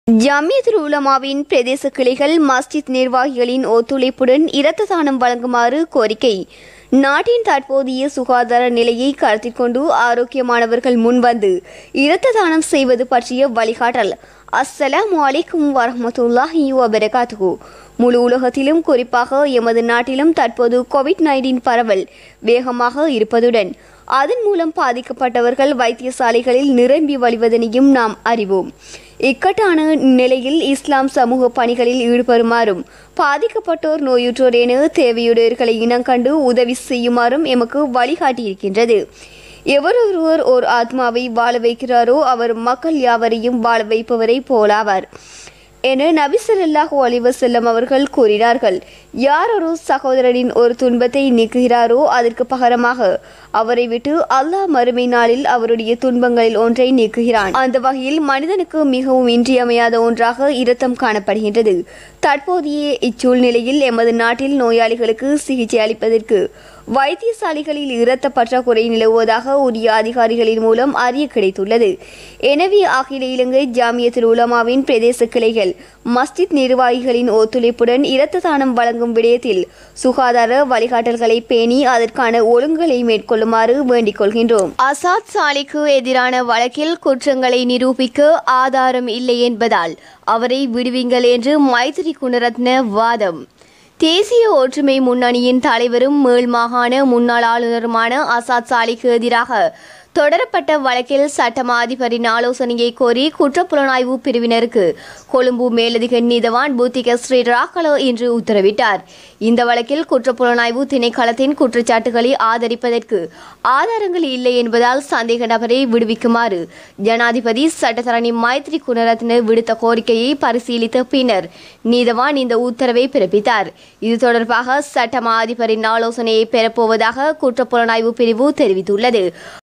ஜமியத்துல் உலமாவின் பிரதேச கிளைகள் மஸ்ஜித் நிர்வாகிகளின் ஒத்துழைப்புடன் இரத்த தானம் வழங்குமாறு கோரிக்கை நாட்டின் தற்போதைய சுகாதார நிலையை கருத்தில் கொண்டு ஆரோக்கியமானவர்கள் முன்வந்து இரத்த தானம் செய்வது பற்றிய வழிகாட்டல் அஸ்ஸலாமு அலைக்கும் வரஹ்மத்துல்லாஹி வபரகாத்துஹு முழு உலகத்திலும் குறிப்பாக எமது நாட்டிலும் தற்போது கோவிட் நைன்டீன் பரவல் வேகமாக இருப்பதுடன் அதன் மூலம் பாதிக்கப்பட்டவர்கள் வைத்தியசாலைகளில் நிரம்பி வழிவதனையும் நாம் அறிவோம் இக்கட்டான நிலையில் இஸ்லாம் சமூக பணிகளில் ஈடுபடுமாறும் பாதிக்கப்பட்டோர் நோயுற்றோர் என தேவையுடையவர்களை இனங்கண்டு உதவி செய்யுமாறும் எமக்கு வழிகாட்டியிருக்கின்றது எவரொருவர் ஓர் ஆத்மாவை வாழ வைக்கிறாரோ அவர் மக்கள் யாவரையும் வாழ வைப்பவரை போலாவார் என நபி ஸல்லல்லாஹு அலைஹி வஸல்லம் அவர்கள் கூறினார்கள் யார் ஒரு சகோதரனின் ஒரு துன்பத்தை நீக்குகிறாரோ அதற்கு பகரமாக அவரை விட்டு அல்லாஹ் மறுமை நாளில் அவருடைய துன்பங்களில் ஒன்றை நீக்குகிறான் அந்த வகையில் மனிதனுக்கு மிகவும் இன்றியமையாத ஒன்றாக இரத்தம் காணப்படுகின்றது தற்போதைய இச்சூழ்நிலையில் எமது நாட்டில் நோயாளிகளுக்கு சிகிச்சை அளிப்பதற்கு வைத்தியசாலைகளில் இரத்த பற்றாக்குறை நிலவுவதாக உரிய அதிகாரிகளின் மூலம் அறிய கிடைத்துள்ளது எனவே அகில இலங்கை ஜாமியத்துல் உலமாவின் பிரதேச கிளைகள் மஸ்ஜித் நிர்வாகிகளின் ஒத்துழைப்புடன் இரத்த தானம் வழங்கும் விடயத்தில் சுகாதார வழிகாட்டல்களை பேணி அதற்கான ஒழுங்குகளை மேற்கொள்ளுமாறு வேண்டிக் கொள்கின்றோம் அசாத் சாலைக்கு எதிரான வழக்கில் குற்றங்களை நிரூபிக்க ஆதாரம் இல்லை என்பதால் அவரை விடுவீங்கள் என்று மைத்திரி குணரத்ன வாதம் தேசிய ஒற்றுமை முன்னணியின் தலைவரும் மேல் மாகாண முன்னாள் ஆளுநருமான ஆசாத் சாலிக்கு எதிராக தொடரப்பட்ட வழக்கில் சட்டமா அதிபரின் ஆலோசனையை கோரி குற்றப்புலனாய்வு பிரிவினருக்கு கொழும்பு மேலதிக நீதவான் பூத்திக ஸ்ரீ ராக்கலோ இன்று உத்தரவிட்டார் இந்த வழக்கில் குற்றப்புலனாய்வு திணைக்களத்தின் குற்றச்சாட்டுகளை ஆதரிப்பதற்கு ஆதாரங்கள் இல்லை என்பதால் சந்தேக நபரை விடுவிக்குமாறு ஜனாதிபதி சட்டத்தரணி மைத்ரி குணரத்ன விடுத்த கோரிக்கையை பரிசீலித்த பின்னர் நீதவான் இந்த உத்தரவை பிறப்பித்தார் இது தொடர்பாக சட்டமா அதிபரின் ஆலோசனையை பெறப்போவதாக குற்றப்புலனாய்வு பிரிவு தெரிவித்துள்ளது